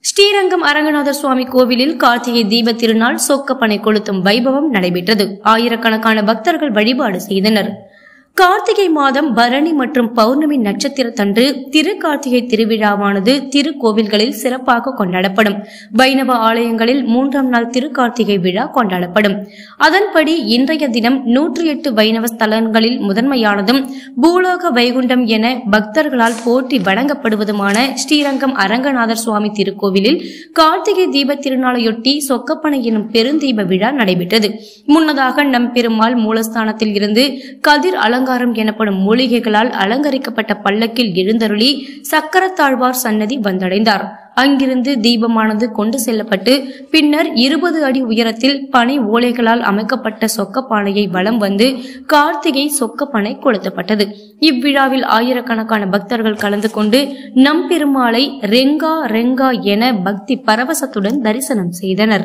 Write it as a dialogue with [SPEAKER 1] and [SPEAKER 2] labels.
[SPEAKER 1] ஸ்ரீரங்கம் அரங்கநாதர் சுவாமி கோவிலில் கார்த்திகை தீப திருநாள் சொக்கப்பனை கொளுத்தும் வைபவம் நடைபெற்றது ஆயிரக்கணக்கான பக்தர்கள் வழிபாடு செய்தனர் கார்த்திகை மாதம் பரணி மற்றும் பௌர்ணமி நட்சத்திரத்தன்று திரு கார்த்திகை திருவிழாவானது திருக்கோவில்களில் சிறப்பாக கொண்டாடப்படும் வைணவ ஆலயங்களில் மூன்றாம் நாள் திருக்கார்த்திகை விழா கொண்டாடப்படும் அதன்படி இன்றைய தினம் நூற்றி எட்டு வைணவ ஸ்தலங்களில் முதன்மையானதும் பூலோக வைகுண்டம் என பக்தர்களால் போற்றி வணங்கப்படுவதுமான ஸ்ரீரங்கம் அரங்கநாதர் சுவாமி திருக்கோவிலில் கார்த்திகை தீப திருநாளையொட்டி சொக்கப்பனை எனும் பெருந்தீப விழா நடைபெற்றது முன்னதாக நம் பெருமாள் மூலஸ்தானத்தில் இருந்து கதிர் அலங்காரம் எனப்படும் மூலிகைகளால் அலங்கரிக்கப்பட்ட பல்லக்கில் எழுந்தருளி சக்கரத்தாழ்வார் சன்னதி வந்தடைந்தார் அங்கிருந்து தீபமானது கொண்டு செல்லப்பட்டு பின்னர் இருபது அடி உயரத்தில் பனை ஓலைகளால் அமைக்கப்பட்ட சொக்கப்பானையை வலம் வந்து கார்த்திகை சொக்கப்பனை கொளுத்தப்பட்டது இவ்விழாவில் ஆயிரக்கணக்கான பக்தர்கள் கலந்து கொண்டு நம் பெருமாளை ரெங்கா ரெங்கா என பக்தி பரவசத்துடன் தரிசனம் செய்தனர்